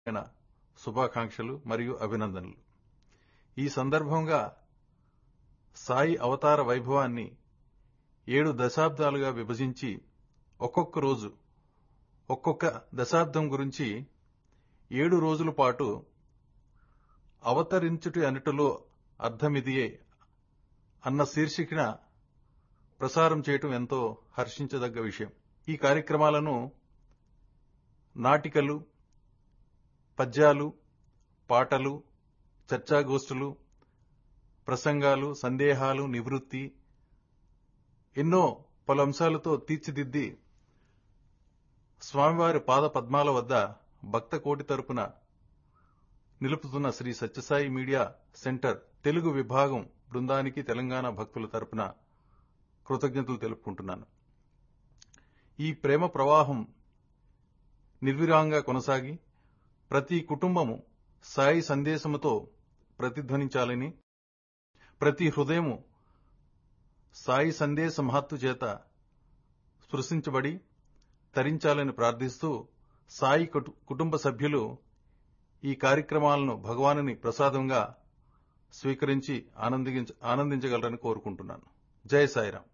శుభాకాంక్షలు మరియు అభినందనలు ఈ సందర్భంగా సాయి అవతార వైభవాన్ని ఏడు దశాబ్దాలుగా విభజించి ఒక్కొక్క రోజు ఒక్కొక్క దశాబ్దం గురించి ఏడు రోజుల పాటు అవతరించుటి అనటులో అర్థమిదియే అన్న శీర్షికన ప్రసారం చేయటం ఎంతో హర్షించదగ్గ విషయం ఈ కార్యక్రమాలను నాటికలు పద్యాలు పాటలు చర్చాగోష్ఠులు ప్రసంగాలు సందేహాలు నివృత్తి ఎన్నో పలు అంశాలతో తీర్చిదిద్ది స్వామివారి పాద పద్మాల వద్ద భక్త కోటి తరపున నిలుపుతున్న శ్రీ సత్యసాయి మీడియా సెంటర్ తెలుగు విభాగం బృందానికి తెలంగాణ భక్తుల తరపున కృతజ్ఞతలు తెలుపుకుంటున్నాను ఈ ప్రేమ ప్రవాహం నిర్విరాంగా కొనసాగి ప్రతి కుటుంబము సాయి సందేశముతో ప్రతిధ్వనించాలని ప్రతి హృదయము సాయి సందేశ మహత్తు చేత స్పృశించబడి తరించాలని ప్రార్థిస్తూ సాయి కుటు- కుటుంబ సభ్యులు ఈ కార్యక్రమాలను భగవానుని ప్రసాదంగా స్వీకరించి ఆనందించ ఆనందించగలరని కోరుకుంటున్నాను జై సాయిరాం